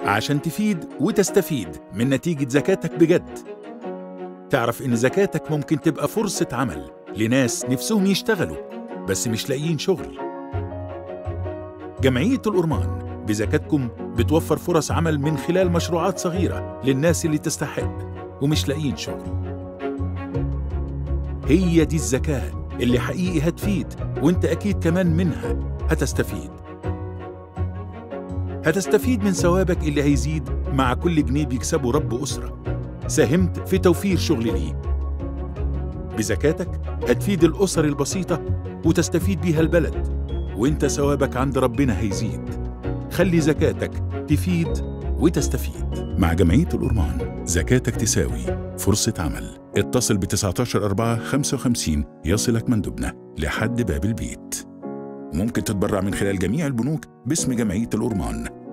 عشان تفيد وتستفيد من نتيجة زكاتك بجد تعرف إن زكاتك ممكن تبقى فرصة عمل لناس نفسهم يشتغلوا بس مش لاقيين شغل جمعية الأورمان بزكاتكم بتوفر فرص عمل من خلال مشروعات صغيرة للناس اللي تستحق ومش لاقيين شغل هي دي الزكاة اللي حقيقي هتفيد وانت أكيد كمان منها هتستفيد هتستفيد من ثوابك اللي هيزيد مع كل جنيه بيكسبه رب أسرة ساهمت في توفير شغل ليه بزكاتك هتفيد الأسر البسيطة وتستفيد بيها البلد وانت ثوابك عند ربنا هيزيد خلي زكاتك تفيد وتستفيد مع جمعية الأورمان زكاتك تساوي فرصة عمل اتصل ب 19 4 55 يصلك مندوبنا لحد باب البيت ممكن تتبرع من خلال جميع البنوك باسم جمعية الأورمان